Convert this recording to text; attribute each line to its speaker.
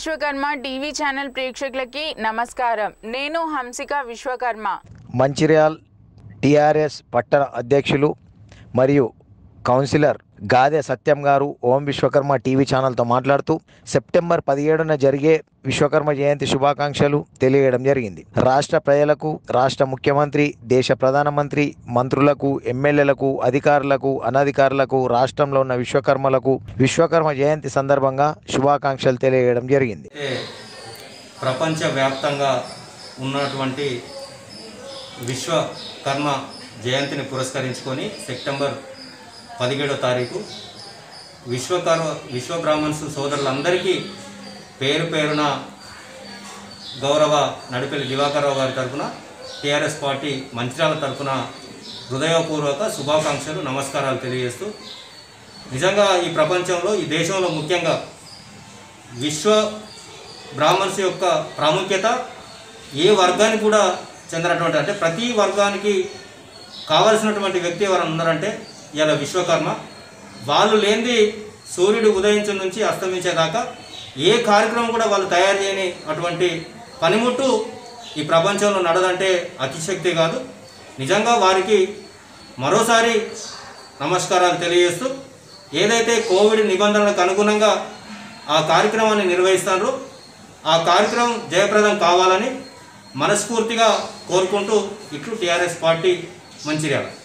Speaker 1: Vishwakarma TV channel ప్రేక్షకులకి నమస్కారం నేను హంసిక విశ్వకర్మ
Speaker 2: మంచిర్యాల్ టిఆర్ఎస్ పట్టణ అధ్యక్షులు మరియు కౌన్సిలర్ గాదె సత్యం గారు ఓం విశ్వకర్మ టీవీ ఛానల్తో మాట్లాడుతూ సెప్టెంబర్ పదిహేడున జరిగే విశ్వకర్మ జయంతి శుభాకాంక్షలు తెలియడం జరిగింది రాష్ట్ర ప్రజలకు రాష్ట్ర ముఖ్యమంత్రి దేశ ప్రధానమంత్రి మంత్రులకు ఎమ్మెల్యేలకు అధికారులకు అనధికారులకు రాష్ట్రంలో ఉన్న విశ్వకర్మలకు విశ్వకర్మ జయంతి సందర్భంగా శుభాకాంక్షలు తెలియడం జరిగింది
Speaker 3: అయితే ప్రపంచవ్యాప్తంగా ఉన్నటువంటి విశ్వకర్మ జయంతిని పురస్కరించుకొని సెప్టెంబర్ పదిహేడో తారీఖు విశ్వకర్మ విశ్వ బ్రాహ్మణ్స్ సోదరులందరికీ పేరు పేరున గౌరవ నడిపెల్లి దివాకర్రావు గారి తరఫున టీఆర్ఎస్ పార్టీ మంచిర్యాల తరఫున హృదయపూర్వక శుభాకాంక్షలు నమస్కారాలు తెలియజేస్తూ నిజంగా ఈ ప్రపంచంలో ఈ దేశంలో ముఖ్యంగా విశ్వ బ్రాహ్మణ్స్ యొక్క ప్రాముఖ్యత ఏ వర్గానికి కూడా చెందినటువంటి అంటే ప్రతి వర్గానికి కావలసినటువంటి వ్యక్తి ఎవరైనా ఉన్నారంటే ఇలా విశ్వకర్మ వాళ్ళు లేనిది సూర్యుడు ఉదయించడం నుంచి అస్తమించేదాకా ఏ కార్యక్రమం కూడా వాళ్ళు తయారు చేయని అటువంటి పనిముట్టు ఈ ప్రపంచంలో నడదంటే అతిశక్తి కాదు నిజంగా వారికి మరోసారి నమస్కారాలు తెలియజేస్తూ ఏదైతే కోవిడ్ నిబంధనలకు అనుగుణంగా ఆ కార్యక్రమాన్ని నిర్వహిస్తారో ఆ కార్యక్రమం జయప్రదం కావాలని మనస్ఫూర్తిగా కోరుకుంటూ ఇట్లు టీఆర్ఎస్ పార్టీ మంచిర్యాల